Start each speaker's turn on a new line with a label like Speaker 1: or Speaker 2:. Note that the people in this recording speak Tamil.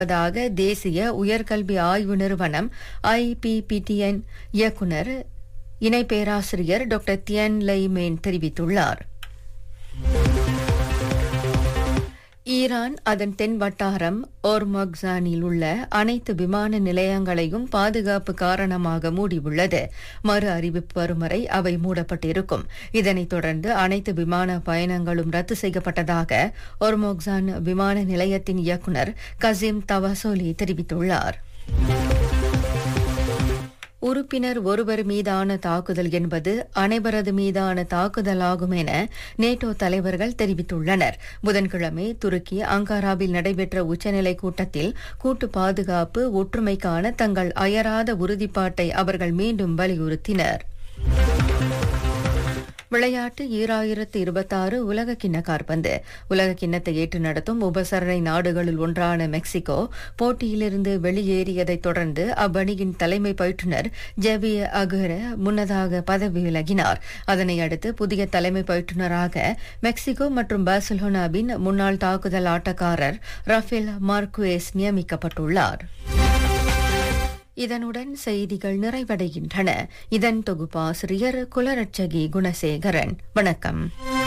Speaker 1: இருப்பதாக தேசிய உயர்கல்வி ஆய்வு நிறுவனம் ஐபிபிடிஎன் இயக்குனர் இணை பேராசிரியர் டாக்டர் தியன் லைமேன் தெரிவித்துள்ளார் ஈரான் அதன் தென் வட்டாரம் ஓர்மக்சானில் உள்ள அனைத்து விமான நிலையங்களையும் பாதுகாப்பு காரணமாக மூடியுள்ளது மறு அறிவிப்பு வரும் வரை அவை மூடப்பட்டிருக்கும் இதனைத் தொடர்ந்து அனைத்து விமான பயணங்களும் ரத்து செய்யப்பட்டதாக ஓர்மோக்சான் விமான நிலையத்தின் இயக்குநர் கசிம் தவசோலி தெரிவித்துள்ளார் உறுப்பினர் ஒருவர் மீதான தாக்குதல் என்பது அனைவரது மீதான தாக்குதலாகும் என நேட்டோ தலைவர்கள் தெரிவித்துள்ளனர் புதன்கிழமை துருக்கி அங்காராவில் நடைபெற்ற உச்சநிலை கூட்டத்தில் கூட்டு பாதுகாப்பு ஒற்றுமைக்கான தங்கள் அயராத உறுதிப்பாட்டை அவர்கள் மீண்டும் வலியுறுத்தினர் விளையாட்டு ஈராயிரத்து இருபத்தாறு உலக கிண்ண காற்பந்து உலக கிண்ணத்தை ஏற்று நடத்தும் உபசரணை நாடுகளில் ஒன்றான மெக்சிகோ போட்டியிலிருந்து வெளியேறியதைத் தொடர்ந்து அவ்வணியின் தலைமை பயிற்றுநர் ஜெவிய அகுர முன்னதாக பதவி விலகினார் அதனை அடுத்து புதிய தலைமை பயிற்றுநராக மெக்சிகோ மற்றும் பார்சிலோனாவின் முன்னாள் தாக்குதல் ஆட்டக்காரர் ரஃபேல் மார்குவேஸ் நியமிக்கப்பட்டுள்ளார் இதனுடன் செய்திகள் நிறைவடைகின்றன இதன் தொகுப்பாசிரியர் குலரட்சகி குணசேகரன் வணக்கம்